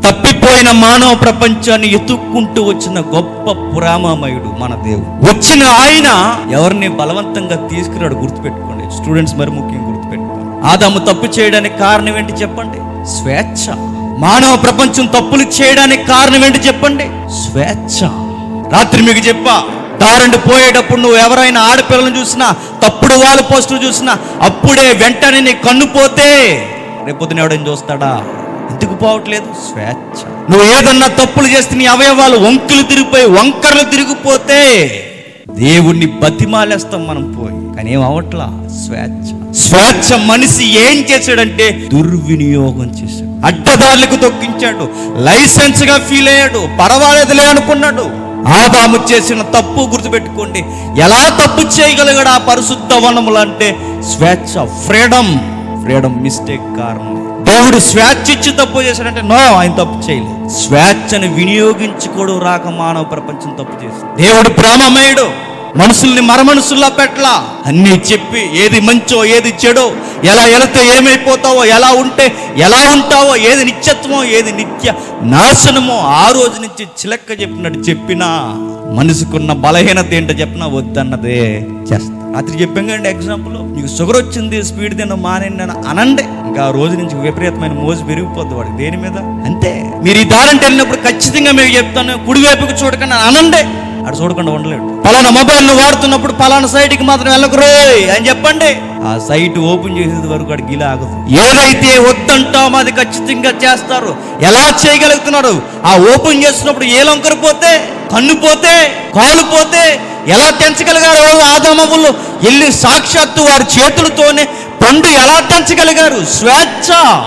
తప్పిపోయిన మానవ ప్రపంచాన్ని ఎత్తుక్కుంటూ వచ్చిన గొప్ప పురామమయుడు మన దేవుడు వచ్చిన ఆయన ఎవరిని బలవంతంగా తీసుకురాడు గుర్తుపెట్టుకోండి స్టూడెంట్స్ మరి ముఖ్యంగా గుర్తుపెట్టుకోండి ఆదాము తప్పు చేయడానికి కారణం ఏంటి చెప్పండి స్వేచ్ఛ మానవ ప్రపంచం తప్పులు చేయడానికి కారణం ఏంటి చెప్పండి స్వేచ్ఛ రాత్రి మీకు చెప్పా దారండి పోయేటప్పుడు నువ్వు ఎవరైనా ఆడపిల్లను చూసినా తప్పుడు వాళ్ళు పోస్టులు చూసినా అప్పుడే వెంటనే నీ కన్ను పోతే రేపొద్దున ఎవడని చూస్తాడా ఎందుకు పోవట్లేదు స్వేచ్ఛ నువ్వు ఏదన్నా తప్పులు చేస్తే నీ అవయవాలు వంకులు తిరిగిపోయి వంకరలు తిరిగిపోతే దేవుణ్ణి బతిమాలేస్తాం మనం పోయి కానీ ఏం అవట్లా స్వేచ్ఛ స్వేచ్ఛ మనిషి ఏం చేశాడంటే దుర్వినియోగం చేశాడు అడ్డదారులకు తొక్కించాడు లైసెన్స్ గా ఫీల్ అయ్యాడు పర్వాలేదులే అనుకున్నాడు ఆదాము చేసిన తప్పు గుర్తుపెట్టుకోండి ఎలా తప్పు చేయగలిగాడు ఆ పరిశుద్ధ వనములు అంటే స్వేచ్ఛ ఫ్రీడమ్ ఫ్రీడమ్ మిస్టేక్ కారణం దేవుడు స్వేచ్ఛ ఇచ్చి తప్పు చేశాడంటే నో ఆయన తప్పు చేయలేదు స్వేచ్ఛను వినియోగించుకోడు రాక మానవ ప్రపంచం తప్పు చేసింది దేవుడు ప్రేమమయుడు మనుషుల్ని మరమనుషుల్లా పెట్లా అన్నీ చెప్పి ఏది మంచో ఏది చెడో ఎలా వెళితే ఏమైపోతావో ఎలా ఉంటే ఎలా ఉంటావో ఏది నిత్యత్వమో ఏది నిత్య నాశనమో ఆ రోజు నుంచి చిలక్క చెప్పినట్టు చెప్పినా మనసుకున్న బలహీనత ఏంటో చెప్పినా వద్దన్నదే చేస్తా రాత్రి చెప్పాం కండి ఎగ్జాంపుల్ మీకు షుగర్ వచ్చింది స్పీడ్ తిన్న మానేయండి అని అనండి ఇంకా ఆ రోజు నుంచి విపరీతమైన మోజు పెరిగిపోద్ది వాడికి దేని మీద అంతే మీరు ఈ దారంటే వెళ్ళినప్పుడు ఖచ్చితంగా మీకు చెప్తాను కుడివైపుకి చూడకుండా అనండి అటు చూడకుండా ఉండలేడు పలానా మొబైల్ ను వాడుతున్నప్పుడు పలానా సైట్ కి మాత్రం వెళ్ళకురోయ్ అని చెప్పండి ఆ సైట్ ఓపెన్ చేసేది వరకు వాడికి గిలా ఆగదు ఏదైతే వద్దంటామో అది ఖచ్చితంగా చేస్తారు ఎలా చేయగలుగుతున్నారు ఆ ఓపెన్ చేస్తున్నప్పుడు ఏ లొంకరు పోతే కన్ను పోతే కాలు పోతే ఎలా తెంచగలిగారు ఆదామవులు వెళ్ళి సాక్షాత్తు వారి చేతులతోనే పండు ఎలా తెంచగలిగారు స్వేచ్ఛ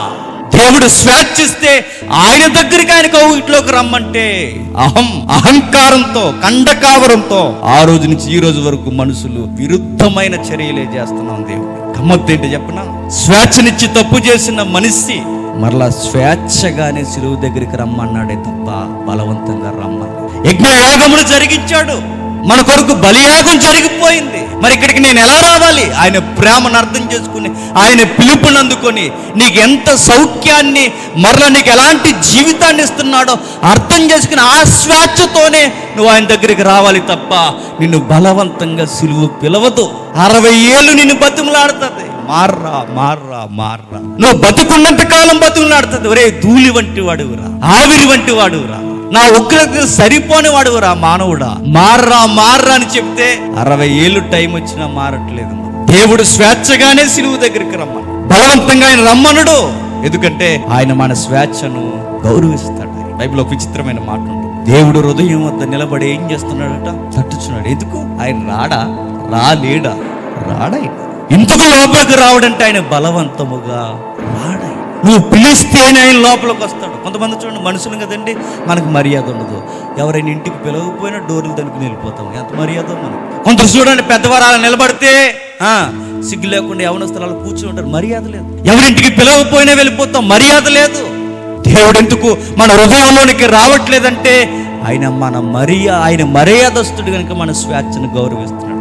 దేవుడు స్వేచ్ఛిస్తే ఆయన దగ్గరికి ఆయన కౌగిట్లోకి రమ్మంటే అహం అహంకారంతో కండకావరంతో ఆ రోజు నుంచి ఈ రోజు వరకు మనుషులు విరుద్ధమైన చర్యలే చేస్తున్నాం దేవుడు గమ్మత్తు ఏంటి చెప్పనా స్వేచ్ఛనిచ్చి తప్పు చేసిన మనిషి మరలా స్వేచ్ఛగానే సిలువు దగ్గరికి రమ్మన్నాడే తప్ప బలవంతంగా రమ్మని యజ్ఞ యాగములు జరిగించాడు మన కొరకు బలియాగం జరిగిపోయింది మరి ఇక్కడికి నేను ఎలా రావాలి ఆయన ప్రేమను అర్థం చేసుకుని ఆయన పిలుపుని అందుకొని నీకు ఎంత సౌఖ్యాన్ని మరలా నీకు ఎలాంటి జీవితాన్ని ఇస్తున్నాడో అర్థం చేసుకుని ఆ స్వేచ్ఛతోనే నువ్వు ఆయన దగ్గరికి రావాలి తప్ప నిన్ను బలవంతంగా సిలువు పిలవదు అరవై ఏళ్ళు నిన్ను బతుములాడుతుంది మార్రా మార్రా మార్రా నువ్వు బతుకున్నంత కాలం బతుకులాడుతుంది ఒరే ధూళి వంటి వాడువురా ఆవిరి వంటి వాడువురా నా ఉగ్రత సరిపోని వాడువురా మానవుడా మార్రా మార్రా అని చెప్తే అరవై ఏళ్ళు టైం వచ్చినా మారట్లేదు దేవుడు స్వేచ్ఛగానే సిలువు దగ్గరికి రమ్మను బలవంతంగా ఆయన రమ్మనుడు ఎందుకంటే ఆయన మన స్వేచ్ఛను గౌరవిస్తాడు బైబిల్ ఒక విచిత్రమైన మాట ఉంటుంది దేవుడు హృదయం వద్ద నిలబడి ఏం చేస్తున్నాడట తట్టుచున్నాడు ఎందుకు ఆయన రాడా రాలేడా రాడాయన ఇంతకు లోపలికి రావడంటే ఆయన బలవంతముగా రాడాయన నువ్వు పిలిస్తేనే ఆయన లోపలికి వస్తాడు కొంతమంది చూడండి మనుషులు కదండి మనకు మర్యాద ఉండదు ఎవరైనా ఇంటికి పిలవకపోయినా డోర్లు తలుపుని వెళ్ళిపోతాం ఎంత మర్యాద మనకు కొంత చూడండి పెద్దవారు అలా నిలబడితే ఆ, సిగ్గు లేకుండా యవనస్తులు అలా కూర్చుని ఉంటారు మర్యాద లేదు ఎవరింటికి పిలవకపోయినా వెళ్ళిపోతాం మర్యాద లేదు దేవుడు ఎందుకు మన హృదయంలోనికి రావట్లేదంటే ఆయన మన మరియా ఆయన మర్యాదస్తుడు కనుక మన స్వేచ్ఛను గౌరవిస్తున్నాడు